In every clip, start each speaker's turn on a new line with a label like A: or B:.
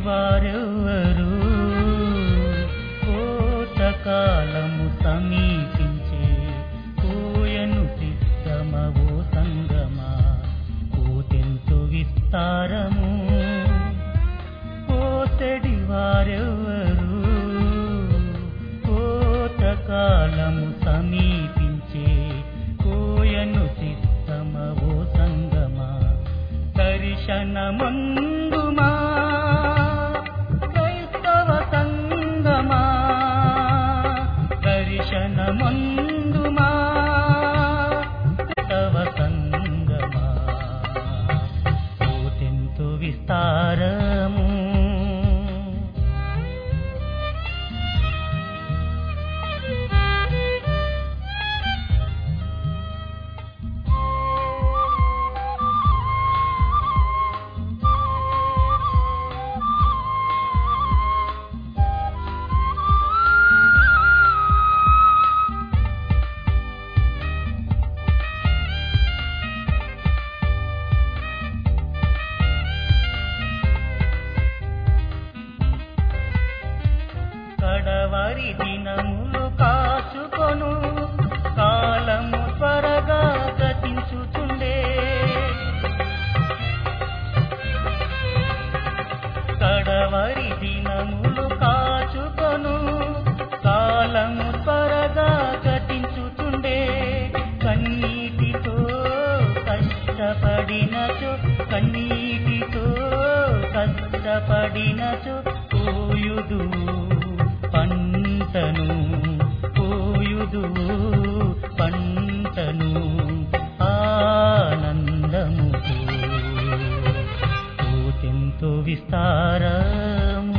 A: వారెవ్వరు కోతకాలము సమీపించే కోయను సిద్ధమవో సంగమా కోతెంతో విస్తారము కోసెడి వారెవ్వరు కోతకాలము సమీపించే కోయను సిద్ధమవో సంగమా దర్శనమందుమా క్రైస్తవ సంగమా దర్శనమందుమా క్రైస్తవ సంగమా కోతెంతో విస్తారము కడవరి దినములు కాచుకొను కాలము త్వరగా గతించుచుండే కడవరి దినములు కాచుకొను కాలము త్వరగా గతించుచుండే కన్నీటితో కష్టపడినచో కన్నీటితో కష్టపడినచో పోయుదు పంటను పోయుదు పంటను ఆనందముతో కోతెంతో విస్తారము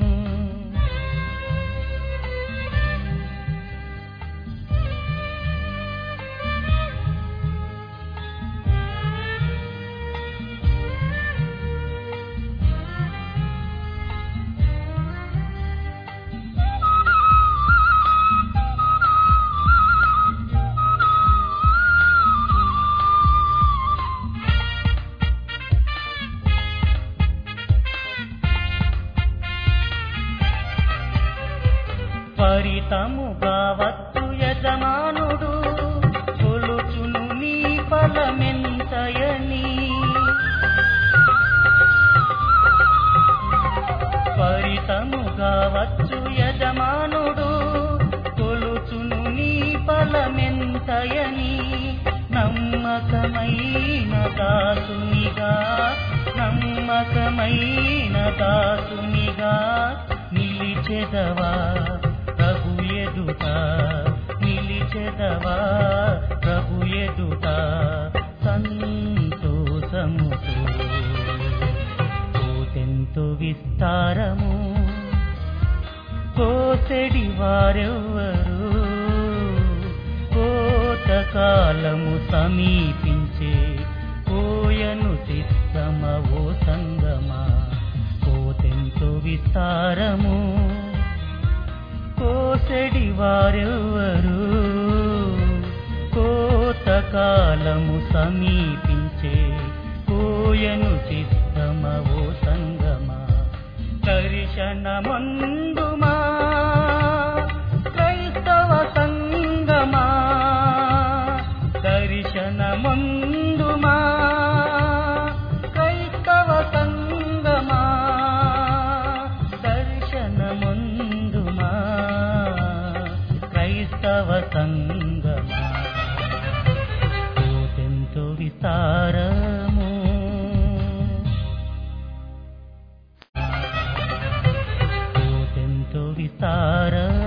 A: ఫలితముగా వచ్చు యజమానుడు కొలుచును నీ ఫలమెంతయని ఫలితముగా వచ్చు యజమానుడు కొలుచును నీ ఫలమెంతయని నమ్మకమైన దాసునిగా నమ్మకమైన దాసునిగా నిలిచెదవా ప్రభు ఎదుట నిలిచెదవా ప్రభు ఎదుట సంతోషముతో కోతెంతో విస్తారము కోసెడి వారెవ్వరు కోతకాలము సమీపించే కోయను సిద్ధమవో సంగమా కోతెంతో విస్తారము కోసెడి వారెవ్వరు కోతకాలము సమీపించే కోయను సిద్ధమవో సంగమా దర్శనమందుమా క్రైస్తవ సంగమా దర్శనమందుమా క్రైస్తవ సంగమా దర్శనమందుమా క్రైస్తవ సంగమా కోతెంతో విస్తారము కోతెంతో విస్తారము